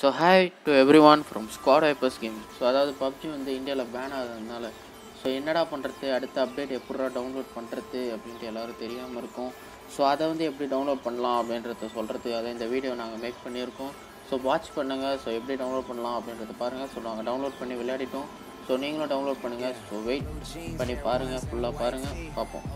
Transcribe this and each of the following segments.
so hi to everyone from squad hypers game so அதாவது PUBG வந்து இந்தியாவில் pan ஆகுறதுனால so என்னடா பண்ணுறது அடுத்த அப்டேட் எப்படா டவுன்லோட் பண்ணுறது அப்படின்ட்டு எல்லோரும் தெரியாமல் இருக்கும் ஸோ அதை வந்து எப்படி டவுன்லோட் பண்ணலாம் அப்படின்றத சொல்கிறதுக்காக தான் இந்த வீடியோ நாங்கள் மேக் பண்ணியிருக்கோம் ஸோ வாட்ச் பண்ணுங்கள் ஸோ எப்படி டவுன்லோட் பண்ணலாம் அப்படின்றத பாருங்கள் ஸோ நாங்கள் டவுன்லோட் பண்ணி விளையாடிட்டோம் ஸோ நீங்களும் டவுன்லோட் பண்ணுங்கள் ஸோ வெயிட் பண்ணி பாருங்கள் ஃபுல்லாக பாருங்கள் பார்ப்போம்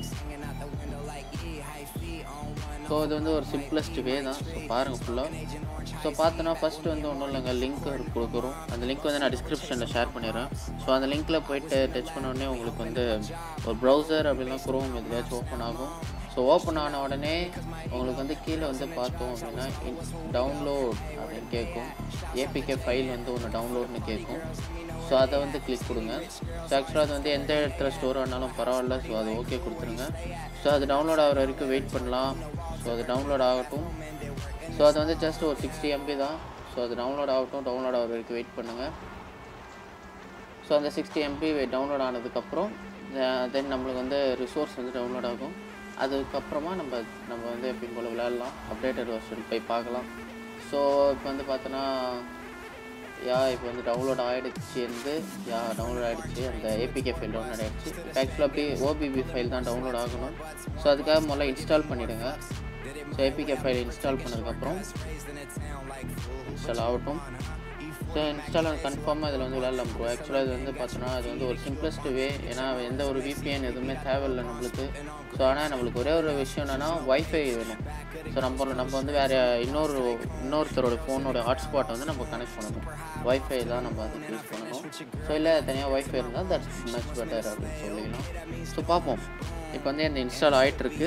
ஸோ இது வந்து ஒரு சிம்பிளஸ்ட் வே தான் ஸோ பாருங்கள் ஃபுல்லாக ஸோ பார்த்தோன்னா ஃபஸ்ட்டு வந்து ஒன்றும் இல்லைங்க லிங்க் கொடுக்குறோம் அந்த லிங்க் வந்து நான் டிஸ்கிரிப்ஷனில் ஷேர் பண்ணிடுறேன் ஸோ அந்த லிங்க்கில் போயிட்டு டச் பண்ண உடனே உங்களுக்கு வந்து ஒரு ப்ரௌசர் அப்படின்னா குரோம் எதுலையாச்சும் ஓப்பன் ஆகும் ஸோ ஓப்பன் ஆன உடனே உங்களுக்கு வந்து கீழே வந்து பார்த்தோம் அப்படின்னா டவுன்லோட் அப்படின்னு கேட்கும் ஏபிகே ஃபைல் வந்து ஒன்று டவுன்லோட்னு கேட்கும் ஸோ அதை வந்து கிளிக் கொடுங்க ஸோ ஆக்சுவலாக அது வந்து எந்த இடத்துல ஸ்டோர் ஆனாலும் பரவாயில்ல ஸோ அது ஓகே கொடுத்துருங்க ஸோ அது டவுன்லோட் ஆகிற வரைக்கும் வெயிட் பண்ணலாம் ஸோ அது டவுன்லோட் ஆகட்டும் ஸோ அது வந்து ஜஸ்ட் ஒரு சிக்ஸ்டி எம்பி தான் ஸோ அது டவுன்லோட் ஆகட்டும் டவுன்லோட் ஆகிற வரைக்கும் வெயிட் பண்ணுங்கள் ஸோ அந்த சிக்ஸ்டி எம்பி டவுன்லோட் ஆனதுக்கப்புறம் தென் நம்மளுக்கு வந்து ரிசோர்ஸ் வந்து டவுன்லோட் ஆகும் அதுக்கப்புறமா நம்ம நம்ம வந்து எப்பயும் போல் விளையாடலாம் அப்டேட்டட் வெர்ஷன் போய் பார்க்கலாம் ஸோ இப்போ வந்து பார்த்தோன்னா யா இப்போ வந்து டவுன்லோட் ஆகிடுச்சு வந்து யா டவுன்லோட் ஆகிடுச்சு அந்த ஏபிகே ஃபைல் டவுன்லோட் ஆகிடுச்சு ஆக்சுவலாக பி ஓபிபி ஃபைல் தான் டவுன்லோட் ஆகணும் ஸோ அதுக்காக முதல்ல இன்ஸ்டால் பண்ணிவிடுங்க ஸோ ஏபிகே ஃபைல் இன்ஸ்டால் பண்ணதுக்கப்புறம் இன்ஸ்டால் ஆகட்டும் ஸோ இன்ஸ்டால் வந்து கன்ஃபார்மாக இதில் வந்து விளையாடலாம் ப்ரோ ஆக்சுவலாக இது வந்து பார்த்தோன்னா அது வந்து ஒரு சிம்பிளஸ்ட் வே ஏன்னா எந்த ஒரு விபிஎன் எதுவுமே தேவையில்லை நம்மளுக்கு ஸோ ஆனால் நம்மளுக்கு ஒரே ஒரு விஷயம் என்னென்னா ஒய்ஃபை வேணும் ஸோ நம்ம நம்ம வந்து வேறு இன்னொரு இன்னொருத்தரோட ஃபோனோட ஹாட்ஸ்பாட்டை வந்து நம்ம கனெக்ட் பண்ணணும் ஒய்ஃபை தான் நம்ம அதுக்கு யூஸ் பண்ணணும் ஸோ இல்லை தனியாக ஒய்ஃபை இருந்தால் தட்ஸ் மச் பெட்டர் அப்படின்னு சொல்லிக்கலாம் ஸோ பார்ப்போம் இப்போ வந்து இந்த இன்ஸ்டால் ஆகிட்டுருக்கு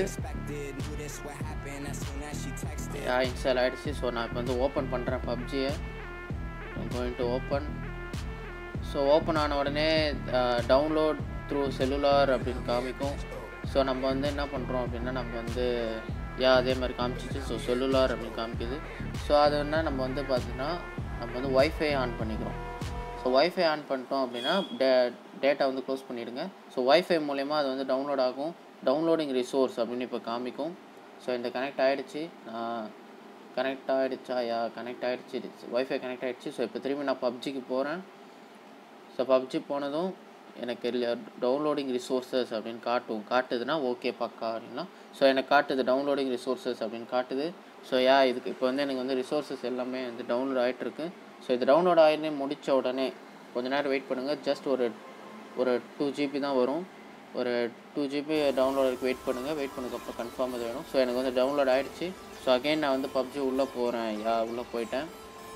இன்ஸ்டால் ஆகிடுச்சு ஸோ நான் இப்போ வந்து ஓப்பன் பண்ணுறேன் பப்ஜியை going to open so open ஆன உடனே டவுன்லோட் த்ரூ செல்லுலார் அப்படின்னு காமிக்கும் ஸோ நம்ம வந்து என்ன பண்ணுறோம் அப்படின்னா நம்ம வந்து யா அதே மாதிரி காமிச்சிச்சு ஸோ செல்லுலார் அப்படின்னு காமிக்குது ஸோ அது என்ன நம்ம வந்து பார்த்திங்கன்னா நம்ம வந்து ஒய்ஃபை ஆன் பண்ணிக்கிறோம் ஸோ ஒய்ஃபை ஆன் பண்ணிட்டோம் அப்படின்னா டே டேட்டா வந்து க்ளோஸ் பண்ணிவிடுங்க ஸோ ஒய்ஃபை மூலயமா அது வந்து டவுன்லோட் ஆகும் டவுன்லோடிங் ரிசோர்ஸ் அப்படின்னு இப்போ காமிக்கும் ஸோ இந்த கனெக்ட் ஆகிடுச்சு நான் கனெக்ட் ஆகிடுச்சா யா கனெக்ட் ஆகிடுச்சு ஒய்ஃபை கனெக்ட் ஆகிடுச்சு ஸோ இப்போ திரும்பி நான் பப்ஜிக்கு போகிறேன் ஸோ பப்ஜி போனதும் எனக்கு டவுன்லோடிங் ரிசோர்ஸஸ் அப்படின்னு காட்டும் காட்டுதுன்னா ஓகே பக்கா அப்படின்னா ஸோ எனக்கு காட்டுது டவுன்லோடிங் ரிசோர்ஸஸ் அப்படின்னு காட்டுது ஸோ யா இதுக்கு இப்போ வந்து எனக்கு வந்து ரிசோர்ஸஸ் எல்லாமே வந்து டவுன்லோட் ஆகிட்டுருக்கு ஸோ இது டவுன்லோட் ஆகினே முடித்த உடனே கொஞ்ச நேரம் வெயிட் பண்ணுங்கள் ஜஸ்ட் ஒரு ஒரு டூ ஜிபி தான் வரும் ஒரு டூ ஜிபி டவுன்லோடுக்கு வெயிட் பண்ணுங்கள் வெயிட் பண்ணதுக்கப்புறம் கன்ஃபார்ம் இது வேணும் ஸோ எனக்கு வந்து டவுன்லோட் ஆகிடுச்சு ஸோ அகெயின் நான் வந்து பப்ஜி உள்ளே போகிறேன் யா உள்ளே போயிட்டேன்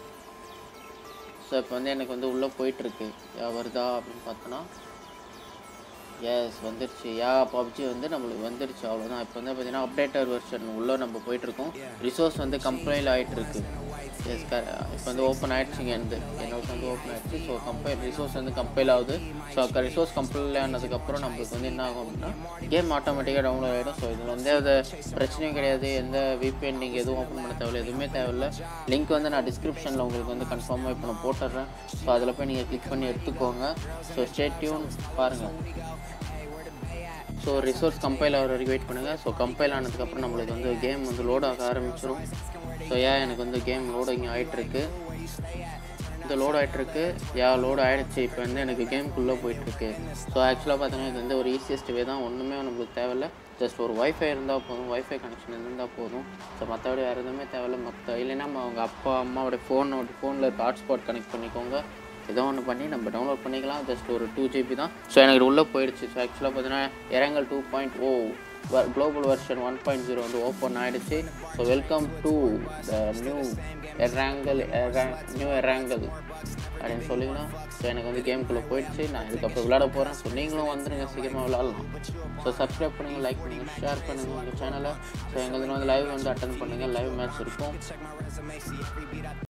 ஸோ இப்போ வந்து எனக்கு வந்து உள்ளே போயிட்டுருக்கு யா வருதா அப்படின்னு பார்த்தோன்னா எஸ் வந்துருச்சு யா பப்ஜி வந்து நம்மளுக்கு வந்துருச்சு அவ்வளோதான் இப்போ வந்து பார்த்தீங்கன்னா அப்டேட்டர் வெர்ஷன் உள்ளே நம்ம போயிட்டுருக்கோம் ரிசோர்ஸ் வந்து கம்ப்ளைண்ட் ஆகிட்டுருக்கு எஸ் இப்போ வந்து ஓப்பன் ஆகிடுச்சிங்க எந்த என்னோட வந்து ஓப்பன் ஆகிடுச்சு ஸோ கம்பைல் ரிசோர்ஸ் வந்து கம்பைல் ஆகுது ஸோ ரிசோர்ஸ் கம்பைல் ஆனதுக்கப்புறம் நம்மளுக்கு வந்து என்ன ஆகும் அப்படின்னா கேம் ஆட்டோமேட்டிக்காக டவுன்லோட் ஆகிடும் ஸோ இதில் வந்து எந்த பிரச்சனையும் கிடையாது எந்த விபிஎன் நீங்கள் எதுவும் ஓப்பன் பண்ண தேவையில்ல எதுவுமே தேவையில்ல லிங்க் வந்து நான் டிஸ்கிரிப்ஷனில் உங்களுக்கு வந்து கன்ஃபார்மாக இப்போ நான் போட்டுடுறேன் ஸோ அதில் போய் நீங்கள் கிளிக் பண்ணி எடுத்துக்கோங்க ஸோ ஸ்டேட் டியூன் பாருங்கள் ஸோ ரிசோர்ஸ் கம்பைல் ஆகிற வரைக்கும் வெயிட் பண்ணுங்கள் ஸோ கம்பைல் ஆனதுக்கப்புறம் நம்மளுக்கு வந்து கேம் வந்து லோட் ஆக ஆரம்பிச்சிடும் ஸோ ஏன் எனக்கு வந்து கேம் லோடிங் ஆகிட்டுருக்கு இந்த லோட் ஆகிட்டுருக்கு யா லோட் ஆகிடுச்சு இப்போ வந்து எனக்கு கேம்குள்ளே போயிட்டுருக்கு ஸோ ஆக்சுவலாக பார்த்தீங்கன்னா இது வந்து ஒரு ஈஸியஸ்ட் வே தான் ஒன்றுமே நம்மளுக்கு தேவையில்ல ஜஸ்ட் ஒரு ஒய்ஃபை இருந்தால் போதும் ஒய்ஃபை கனெக்ஷன் இருந்தால் போதும் ஸோ மற்றபடி வேறு எதுவுமே தேவையில்ல மற்ற இல்லைன்னா அவங்க அப்பா அம்மாவோட ஃபோனோட ஃபோனில் இருக்க ஹாட்ஸ்பாட் கனெக்ட் பண்ணிக்கோங்க ஏதோ ஒன்று பண்ணி நம்ம டவுன்லோட் பண்ணிக்கலாம் ஜஸ்ட் ஒரு டூ ஜிபி தான் ஸோ எனக்கு உள்ளே போயிடுச்சு ஸோ ஆக்சுவலாக பார்த்தீங்கன்னா Erangel two point O global version one point zero வந்து ஓப்பன் ஆகிடுச்சு so welcome to the new Erangel new Erangel அப்படின்னு சொல்லிக்கலாம் ஸோ எனக்கு வந்து கேம்குள்ளே போயிடுச்சு நான் இதுக்கப்புறம் விளையாட போகிறேன் ஸோ நீங்களும் வந்துடுங்க சீக்கிரமாக விளாட்லாம் ஸோ சப்ஸ்கிரைப் பண்ணுங்கள் லைக் பண்ணுங்கள் ஷேர் பண்ணுங்கள் உங்கள் சேனலை ஸோ எங்களுக்கு வந்து லைவ் வந்து அட்டன் பண்ணுங்கள் லைவ் மேட்ச் இருக்கும்